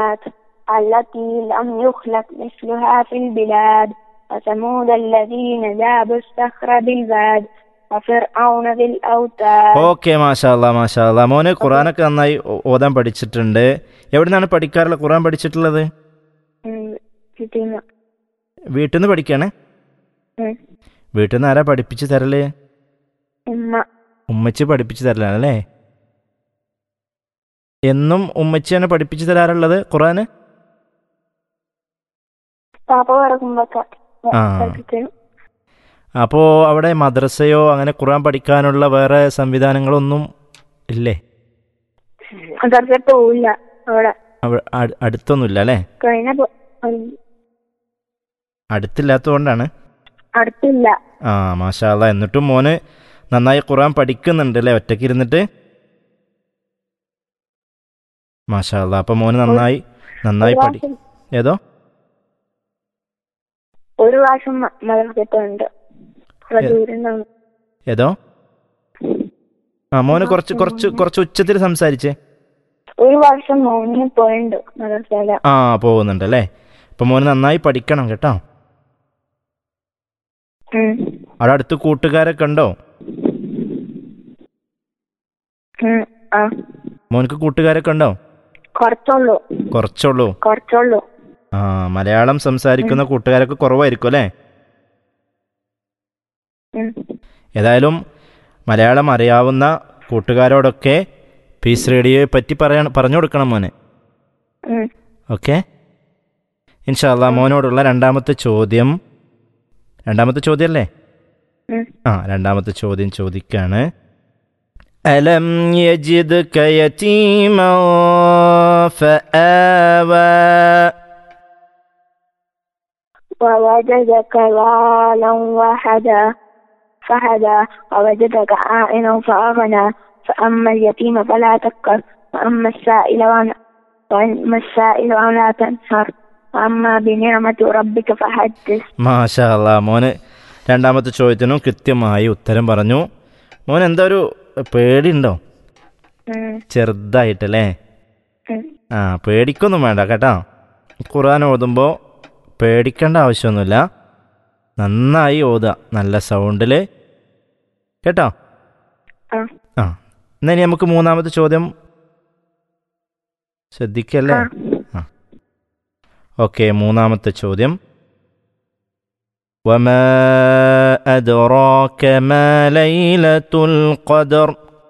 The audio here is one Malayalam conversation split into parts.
الآيات التي لم يخلق مثلها في البلاد وثمود الذين جابوا الصخر بالباد وفرعون ذي الأوتاد ഓക്കെ മാഷാല്ല മാഷാല്ല മോന് ഖുറാനൊക്കെ നന്നായി ഓ- ഓതാൻ പഠിച്ചിട്ടുണ്ട് എവിടെ നിന്നാണ് പഠിക്കാറുള്ളത് ഖുറാൻ പഠിച്ചിട്ടുള്ളത് ഉം, കിട്ടിയെന്ന്. വീട്ടിൽ നിന്ന് പഠിക്കാണ് ഉം. വീട്ടിൽ നിന്ന് ആരാ പഠിപ്പിച്ച് തരല് ഉമ്മ ഉമ്മച്ചി പഠിപ്പിച്ച് തരലാണല്ലേ എന്നും ഉമ്മച്ചിയാണ് പഠിപ്പിച്ച് തരാറുള്ളത് ഖുറാന് പാപ്പ പറക്കുമ്പൊക്കെ ആ. അപ്പോൾ അവിടെ മദ്രസയോ അങ്ങനെ ഖുറാൻ പഠിക്കാനുള്ള വേറെ സംവിധാനങ്ങളൊന്നും ഇല്ലേ മദർസ പോവില്ല അവിടെ അവ- അട്- അടുത്തൊന്നുമില്ല അല്ലേ കഴിഞ്ഞ പോ- ഉം, അടുത്തില്ലാത്തതുകൊണ്ടാണ് അടുത്തില്ല ആ മാഷാല്ല എന്നിട്ടും മോന് നന്നായി ഖുറാൻ പഠിക്കുന്നുണ്ട് അല്ലേ ഒറ്റയ്ക്ക് ഇരുന്നിട്ട് മാഷാല്ല അപ്പം മോന് നന്നായി നന്നായി ഒരു പഠി പ്രാവശ്യം- ഏതോ ഒരു പ്രാവശ്യം മദർസത്തുണ്ട് ദൂരം ഏതോ ആ മോന് കുറച്ച് കുറച്ച് കുറച്ച് ഉച്ചത്തിൽ സംസാരിച്ചേ ഒരു വർഷം മോന് പോയിണ്ട് മദർസയില് ആ പോകുന്നുണ്ട് അല്ലേ അപ്പം മോന് നന്നായി പഠിക്കണം കേട്ടോ ഉം. അവിടെ അടുത്ത് കൂട്ടുകാരൊക്കെ ഉണ്ടോ ഉം. ആ മോനക്ക് കൂട്ടുകാരൊക്കെ ഉണ്ടോ കുറച്ചുള്ളൂ കുറച്ചുള്ളൂ കുറച്ചുള്ളൂ ആ മലയാളം സംസാരിക്കുന്ന കൂട്ടുകാരൊക്കെ കുറവായിരിക്കും അല്ലേ ഉം. ഏതായാലും മലയാളം അറിയാവുന്ന കൂട്ടുകാരോടൊക്കെ പീസ് റേഡിയോയെ പറ്റി പറയാൻ പറഞ്ഞു കൊടുക്കണം മോനെ ഉം. ഓക്കെ ഇൻഷാല്ല മോനോടുള്ള രണ്ടാമത്തെ ചോദ്യം രണ്ടാമത്തെ ചോദ്യം അല്ലേ ഉം. ആ രണ്ടാമത്തെ ചോദ്യം ചോദിക്കാണ് അലം യജിദ്ക യതീമാ ഫആവാ ووجدك ضالا وهدى فهدى ووجدك عائلا فأغنى فأما اليتيم فلا تكر وأما السائل ولا وأما السائل ولا تنهر وأما بنعمة ربك فحدث മാഷാ അല്ലാ മോന് രണ്ടാമത്തെ ചോദ്യത്തിനും കൃത്യമായി ഉത്തരം പറഞ്ഞു മോൻ എന്താ ഒരു പേടിയുണ്ടോ ഉം. ചെറുതായിട്ടല്ലേ ഉം. ആ പേടിക്കൊന്നും വേണ്ട കേട്ടോ ഖുർആൻ ഓതുമ്പോൾ പേടിക്കേണ്ട ആവശ്യമൊന്നുമില്ല നന്നായി ഓതുക നല്ല സൗണ്ടിൽ കേട്ടോ ആ. ആ എന്നാ ഇനി നമുക്ക് മൂന്നാമത്തെ ചോദ്യം ശ്രദ്ധിക്കല്ലേ ആ. ഓക്കെ മൂന്നാമത്തെ ചോദ്യം وما أدراك ما ليلة القدر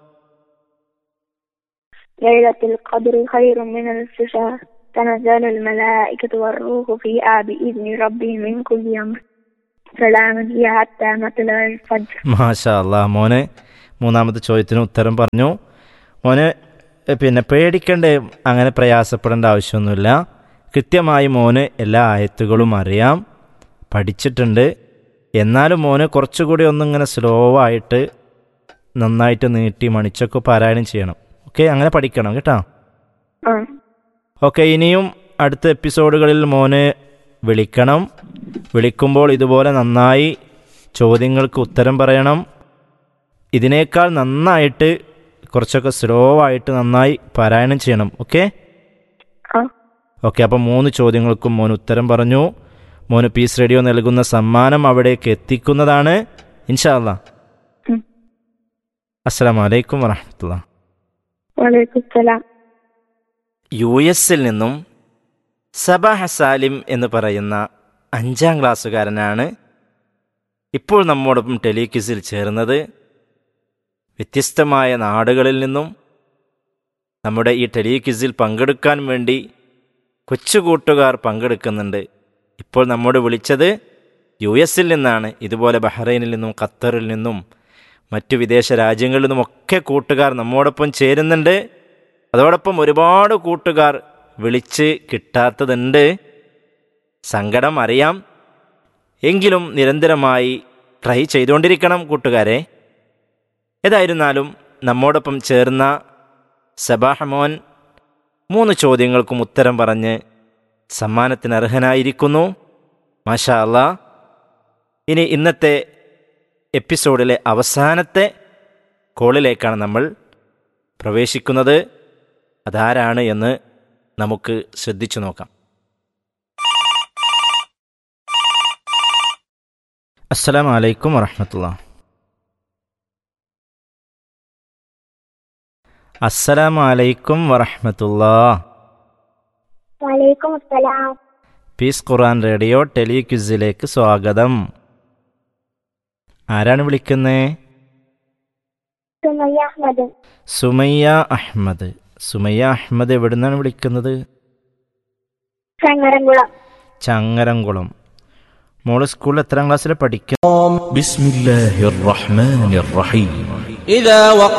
ليلة القدر خير من ألف شهر تنزل الملائكة والروح فيها بإذن ربهم من كل أمر سلام هي حتى مطلع الفجر മാഷാ അല്ലാ മോന് മൂന്നാമത്തെ ചോദ്യത്തിന് ഉത്തരം പറഞ്ഞു മോന് എ, പിന്നെ പേടിക്കേണ്ട അങ്ങനെ പ്രയാസപ്പെടേണ്ട ആവശ്യമൊന്നുമില്ല കൃത്യമായി മോന് എല്ലാ ആയത്തുകളും അറിയാം പഠിച്ചിട്ടുണ്ട് എന്നാലും മോന് കുറച്ചുകൂടി ഒന്നിങ്ങനെ സ്ലോ ആയിട്ട് നന്നായിട്ട് നീട്ടി മണിച്ചൊക്കെ പാരായണം ചെയ്യണം ഓക്കെ അങ്ങനെ പഠിക്കണം കേട്ടോ ആ ഓക്കെ ഇനിയും അടുത്ത എപ്പിസോഡുകളിൽ മോന് വിളിക്കണം വിളിക്കുമ്പോൾ ഇതുപോലെ നന്നായി ചോദ്യങ്ങൾക്ക് ഉത്തരം പറയണം ഇതിനേക്കാൾ നന്നായിട്ട് കുറച്ചൊക്കെ സ്ലോ ആയിട്ട് നന്നായി പാരായണം ചെയ്യണം ഓക്കെ ആ ഓക്കെ അപ്പം മൂന്ന് ചോദ്യങ്ങൾക്കും മോൻ ഉത്തരം പറഞ്ഞു മോന് പീസ് റേഡിയോ നൽകുന്ന സമ്മാനം അവിടേക്ക് എത്തിക്കുന്നതാണ് ഇൻഷാ അല്ലാ ഉം. അസ്സാം വലൈക്കും വറഹമത്തുള്ള വലൈക്കും സലാം യു എസിൽ നിന്നും സബാഹ സാലിം എന്ന് പറയുന്ന അഞ്ചാം ക്ലാസ്സുകാരനാണ് ഇപ്പോൾ നമ്മോടൊപ്പം ടെലിക്വിസിൽ ചേർന്നത് വ്യത്യസ്തമായ നാടുകളിൽ നിന്നും നമ്മുടെ ഈ ടെലിക്വിസിൽ പങ്കെടുക്കാൻ വേണ്ടി കൊച്ചുകൂട്ടുകാർ പങ്കെടുക്കുന്നുണ്ട് ഇപ്പോൾ നമ്മോട് വിളിച്ചത് യു എസിൽ നിന്നാണ് ഇതുപോലെ ബഹ്റൈനിൽ നിന്നും ഖത്തറിൽ നിന്നും മറ്റു വിദേശ രാജ്യങ്ങളിൽ നിന്നുമൊക്കെ കൂട്ടുകാർ നമ്മോടൊപ്പം ചേരുന്നുണ്ട് അതോടൊപ്പം ഒരുപാട് കൂട്ടുകാർ വിളിച്ച് കിട്ടാത്തതുണ്ട് സങ്കടം അറിയാം എങ്കിലും നിരന്തരമായി ട്രൈ ചെയ്തുകൊണ്ടിരിക്കണം കൂട്ടുകാരെ ഏതായിരുന്നാലും നമ്മോടൊപ്പം ചേർന്ന സബാഹമോൻ മൂന്ന് ചോദ്യങ്ങൾക്കും ഉത്തരം പറഞ്ഞ് സമ്മാനത്തിന് അർഹനായിരിക്കുന്നു മാഷാ അല്ലാ ഇനി ഇന്നത്തെ എപ്പിസോഡിലെ അവസാനത്തെ കോളിലേക്കാണ് നമ്മൾ പ്രവേശിക്കുന്നത് അതാരാണ് എന്ന് നമുക്ക് ശ്രദ്ധിച്ചു നോക്കാം അസ്സലാമു അലൈക്കും വറഹമത്തുള്ള അസ്സലാമു അലൈക്കും വറഹമത്തുള്ള വലൈക്കും അസ്സലാം പീസ് ഖുർആൻ റേഡിയോ ടെലിക്വിസിലേക്ക് സ്വാഗതം ആരാണ് വിളിക്കുന്നത് സുമയ്യ അഹമ്മദ് സുമയ്യ അഹമ്മദ് സുമയ്യ അഹമ്മദ് എവിടുന്നാണ് വിളിക്കുന്നത് ചങ്ങരംകുളം ചങ്ങരംകുളം മോള് സ്കൂളിൽ എത്രാം ക്ലാസ്സിൽ പഠിക്കുന്നു بسم الله الرحمن الرحيم إذا وقع